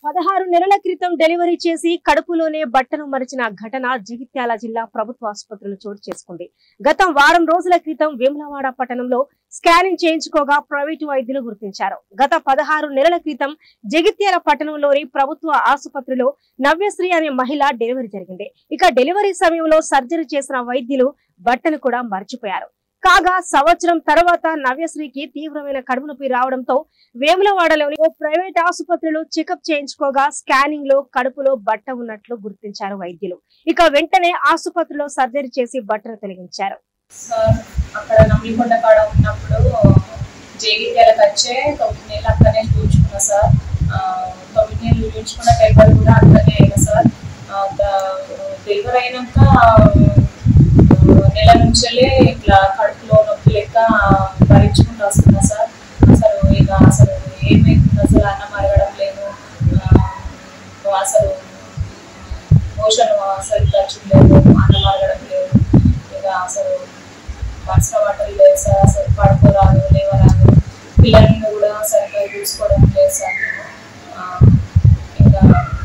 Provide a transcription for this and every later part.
పదహారు నెలల క్రితం డెలివరీ చేసి కడుపులోనే బట్టను మరిచిన ఘటన జగిత్యాల జిల్లా ప్రభుత్వ ఆసుపత్రిలో చోటు చేసుకుంది గత వారం రోజుల క్రితం వేములవాడ పట్టణంలో స్కానింగ్ చేయించుకోగా ప్రైవేటు వైద్యులు గుర్తించారు గత పదహారు నెలల క్రితం జగిత్యాల పట్టణంలోని ప్రభుత్వ ఆసుపత్రిలో నవ్యశ్రీ అనే మహిళ డెలివరీ జరిగింది ఇక డెలివరీ సమయంలో సర్జరీ చేసిన వైద్యులు బట్టను కూడా మర్చిపోయారు కాగా సంవత్సరం తర్వాత నవ్యశ్రీకి తీవ్రమైన కడుపు నొప్పి రావడంతో వేములవాడలోని ఓ ప్రైవేట్ ఆసుపత్రిలో చెకప్ చేయించుకోగా స్కానింగ్ లో కడుపులో బట్ట ఉన్నట్లు గుర్తించారు వైద్యులు ఇక వెంటనే ఆసుపత్రిలో సర్జరీ చేసి బట్టను తొలగించారు సార్ అక్కడ నమ్మికొండ కాడ ఉన్నప్పుడు జేగిత్యాలకు వచ్చే తొమ్మిది నెలలు అక్కడనే చూపించుకున్నా సార్ ఆ, తొమ్మిది నెలలు చూపించుకున్న డెలివరీ కూడా అక్కడనే అయినా సార్ ఆ, ద- డెలివరీ అయినాక ఆ, నెల నుంచెల్లే ఇట్లా కడుపులో నొప్పి లెక్క భరించుకుంటూ వస్తున్నా సార్ అసలు ఇక అసలు ఏమైతుంది అసలు అన్నం అరగడం లేదు ఆ, అసలు మోషన్ సరిగ్గా చూడలేదు అన్నం అరగడం లేదు ఇక అసలు మనసులో బట్టలు లేదు సార్ అసలు పడుకోరాదు లేవరాదు పిల్లల్ని కూడా సరిగ్గా చూసుకోవడం లేదు సార్ నేను. ఆ, ఇంకా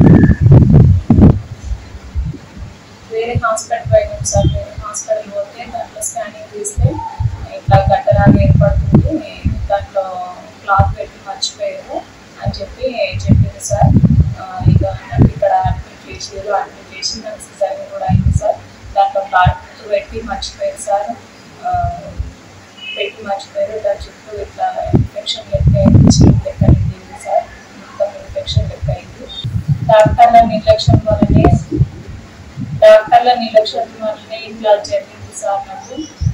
వేరే హాస్పిటల్ పోయినాం సార్ వేరే హాస్పిటల్ పోతే దాంట్లో స్కానింగ్ తీస్తే ఇట్లా గడ్డలాగా ఏర్పడుతుంది దాంట్లో క్లాత్ పెట్టి మర్చిపోయారు అని చెప్పి చెప్పింది సార్ ఆ, ఇక నాకు ఇక్కడ అడ్మిట్ చేసారు అడ్మిట్ చేసి నాకు సిజరింగ్ కూడా అయింది సార్ దాంట్లో క్లాత్ పెట్టి మర్చిపోయారు సార్ ఆ, పెట్టి మర్చిపోయారు దాని చుట్టూ ఇట్లా ఇన్ఫెక్షన్ లెక్క అయింది చీమ్ లెక్క అయింది సార్ మొత్తం ఇన్ఫెక్షన్ లెక్క అయింది డాక్టర్ల నిర్లక్ష్యం వల్లనే డాక్టర్ల నిర్లక్ష్యం వల్లనే ఇట్లా జరిగింది సార్ నాకు